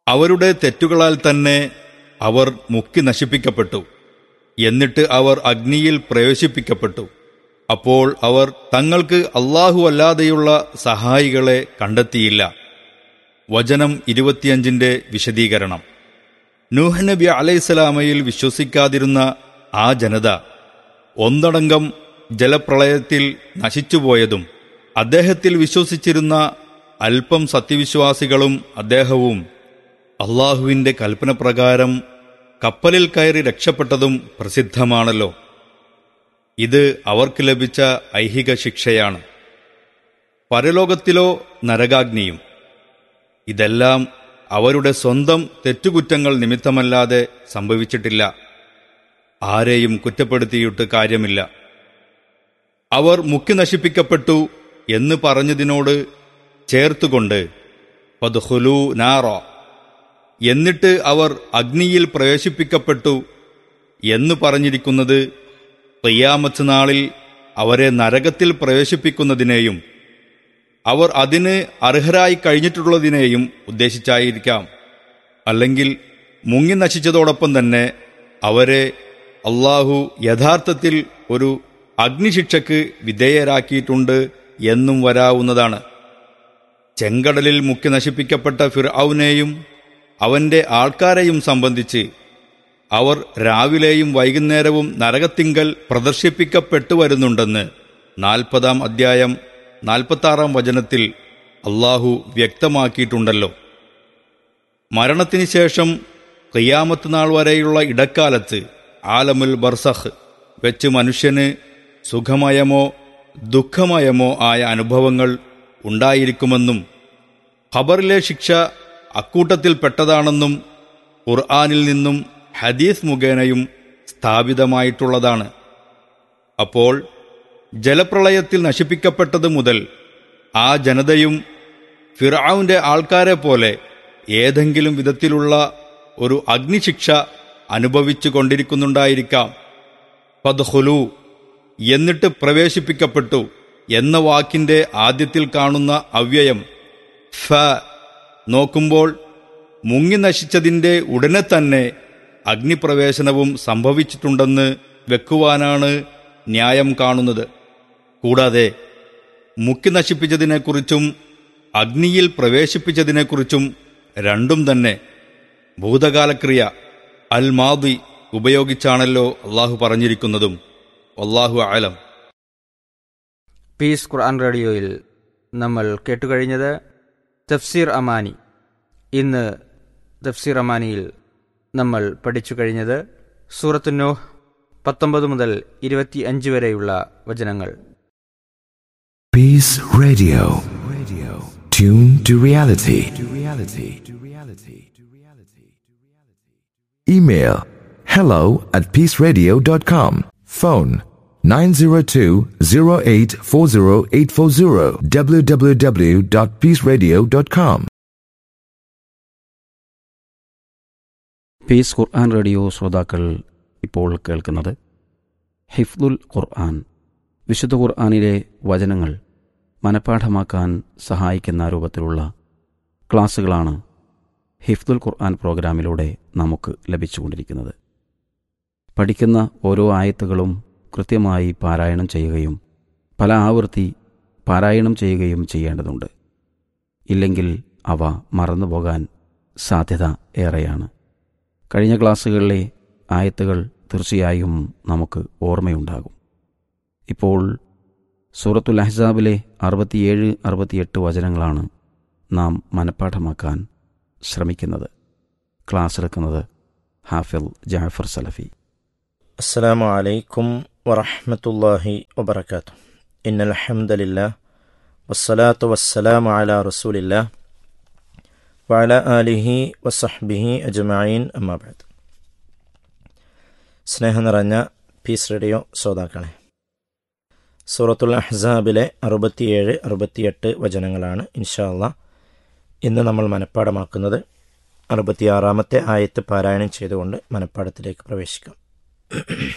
അവരുടെ തെറ്റുകളാൽ തന്നെ അവർ മുക്കി നശിപ്പിക്കപ്പെട്ടു എന്നിട്ട് അവർ അഗ്നിയിൽ പ്രവേശിപ്പിക്കപ്പെട്ടു അപ്പോൾ അവർ തങ്ങൾക്ക് അള്ളാഹു അല്ലാതെയുള്ള സഹായികളെ കണ്ടെത്തിയില്ല വചനം ഇരുപത്തിയഞ്ചിന്റെ വിശദീകരണം നൂഹ് നബി അലൈഹിസ്സലാമയിൽ വിശ്വസിക്കാതിരുന്ന ആ ജനത ഒന്നടങ്കം ജലപ്രളയത്തിൽ നശിച്ചുപോയതും അദ്ദേഹത്തിൽ വിശ്വസിച്ചിരുന്ന അല്പം സത്യവിശ്വാസികളും അദ്ദേഹവും അള്ളാഹുവിന്റെ കൽപ്പനപ്രകാരം കപ്പലിൽ കയറി രക്ഷപ്പെട്ടതും പ്രസിദ്ധമാണല്ലോ ഇത് അവർക്ക് ലഭിച്ച ഐഹിക ശിക്ഷയാണ് പരലോകത്തിലോ നരകാഗ്നിയും ഇതെല്ലാം അവരുടെ സ്വന്തം തെറ്റുകുറ്റങ്ങൾ നിമിത്തമല്ലാതെ സംഭവിച്ചിട്ടില്ല ആരെയും കുറ്റപ്പെടുത്തിയിട്ട് കാര്യമില്ല അവർ മുക്കി നശിപ്പിക്കപ്പെട്ടു എന്ന് പറഞ്ഞതിനോട് ചേർത്തുകൊണ്ട് പദ്ഹുലു നാറോ എന്നിട്ട് അവർ അഗ്നിയിൽ പ്രവേശിപ്പിക്കപ്പെട്ടു എന്ന് പറഞ്ഞിരിക്കുന്നത് തയ്യാമത്ത് നാളിൽ അവരെ നരകത്തിൽ പ്രവേശിപ്പിക്കുന്നതിനെയും അവർ അതിന് അർഹരായി കഴിഞ്ഞിട്ടുള്ളതിനെയും ഉദ്ദേശിച്ചായിരിക്കാം അല്ലെങ്കിൽ മുങ്ങി നശിച്ചതോടൊപ്പം തന്നെ അവരെ അള്ളാഹു യഥാർത്ഥത്തിൽ ഒരു അഗ്നിശിക്ഷയ്ക്ക് വിധേയരാക്കിയിട്ടുണ്ട് എന്നും വരാവുന്നതാണ് ചെങ്കടലിൽ മുക്കി നശിപ്പിക്കപ്പെട്ട ഫിർഔനെയും അവന്റെ ആൾക്കാരെയും സംബന്ധിച്ച് അവർ രാവിലെയും വൈകുന്നേരവും നരകത്തിങ്കൽ പ്രദർശിപ്പിക്കപ്പെട്ടു വരുന്നുണ്ടെന്ന് നാൽപ്പതാം അധ്യായം നാൽപ്പത്താറാം വചനത്തിൽ അള്ളാഹു വ്യക്തമാക്കിയിട്ടുണ്ടല്ലോ മരണത്തിന് ശേഷം കയ്യാമത്ത് നാൾ വരെയുള്ള ഇടക്കാലത്ത് ആലമുൽ ബർസഖ് വെച്ച് മനുഷ്യന് സുഖമയമോ ദുഃഖമയമോ ആയ അനുഭവങ്ങൾ ഉണ്ടായിരിക്കുമെന്നും ഖബറിലെ ശിക്ഷ അക്കൂട്ടത്തിൽപ്പെട്ടതാണെന്നും ഖുർആാനിൽ നിന്നും ഹദീസ് മുഖേനയും സ്ഥാപിതമായിട്ടുള്ളതാണ് അപ്പോൾ ജലപ്രളയത്തിൽ നശിപ്പിക്കപ്പെട്ടത് മുതൽ ആ ജനതയും ഫിറാവുന്റെ ആൾക്കാരെ പോലെ ഏതെങ്കിലും വിധത്തിലുള്ള ഒരു അഗ്നിശിക്ഷ അനുഭവിച്ചു കൊണ്ടിരിക്കുന്നുണ്ടായിരിക്കാം പദ്ഹുലു എന്നിട്ട് പ്രവേശിപ്പിക്കപ്പെട്ടു എന്ന വാക്കിന്റെ ആദ്യത്തിൽ കാണുന്ന അവ്യയം ഫ നോക്കുമ്പോൾ മുങ്ങി നശിച്ചതിന്റെ ഉടനെ തന്നെ അഗ്നിപ്രവേശനവും സംഭവിച്ചിട്ടുണ്ടെന്ന് വെക്കുവാനാണ് ന്യായം കാണുന്നത് കൂടാതെ മുക്കി നശിപ്പിച്ചതിനെക്കുറിച്ചും അഗ്നിയിൽ പ്രവേശിപ്പിച്ചതിനെക്കുറിച്ചും രണ്ടും തന്നെ ഭൂതകാലക്രിയ അൽ മാദി ഉപയോഗിച്ചാണല്ലോ അള്ളാഹു പറഞ്ഞിരിക്കുന്നതും അള്ളാഹു ആലം പീസ് ഖുർആൻ റേഡിയോയിൽ നമ്മൾ കേട്ടുകഴിഞ്ഞത് തഫ്സീർ അമാനി ഇന്ന് തഫ്സീർ അമാനിയിൽ നമ്മൾ പഠിച്ചു കഴിഞ്ഞത് സൂറത്ത് നോഹ് പത്തൊമ്പത് മുതൽ ഇരുപത്തി അഞ്ച് വരെയുള്ള വചനങ്ങൾ Peace Radio. Radio. Tune to reality. To reality. To reality. To reality. Email hello at peaceradio.com. Phone 902-0840840 www.peaceradio.com. Peace Quran radio ശ്രോതാക്കൾ ഇപ്പോൾ കേൾക്കുന്നത് ഹിഫ്ദുൽ ഖുർആൻ വിശുദ്ധ ഖുർആനിലെ വചനങ്ങൾ മനഃപ്പാഠമാക്കാൻ സഹായിക്കുന്ന രൂപത്തിലുള്ള ക്ലാസ്സുകളാണ് ഹിഫ്ദുൽ ഖുർആൻ പ്രോഗ്രാമിലൂടെ നമുക്ക് ലഭിച്ചുകൊണ്ടിരിക്കുന്നത് പഠിക്കുന്ന ഓരോ ആയത്തുകളും കൃത്യമായി പാരായണം ചെയ്യുകയും പല ആവൃത്തി പാരായണം ചെയ്യുകയും ചെയ്യേണ്ടതുണ്ട് ഇല്ലെങ്കിൽ അവ മറന്നുപോകാൻ സാധ്യത ഏറെയാണ് കഴിഞ്ഞ ക്ലാസ്സുകളിലെ ആയത്തുകൾ തീർച്ചയായും നമുക്ക് ഓർമ്മയുണ്ടാകും ഇപ്പോൾ സൂറത്തുൽ അഹ്സാബിലെ അറുപത്തിയേഴ് അറുപത്തിയെട്ട് വചനങ്ങളാണ് നാം മനഃപ്പാഠമാക്കാൻ ശ്രമിക്കുന്നത് ക്ലാസ് എടുക്കുന്നത് ഹാഫിൽ ജാഫർ സലഫി السلام عليكم ورحمة الله وبركاته إن الحمد لله والصلاة والسلام على رسول الله وعلى آله وصحبه أجمعين أما بعد സ്നേഹം നിറഞ്ഞ പീസ് റേഡിയോ ശ്രോതാക്കളെ സൂറത്തുൽ അഹ്സാബിലെ അറുപത്തിയേഴ് അറുപത്തിയെട്ട് വചനങ്ങളാണ് ഇൻഷാല്ല ഇന്ന് നമ്മൾ മനഃപ്പാടമാക്കുന്നത് അറുപത്തിയാറാമത്തെ ആയത്ത് പാരായണം ചെയ്തുകൊണ്ട് മനഃപ്പാടത്തിലേക്ക് പ്രവേശിക്കാം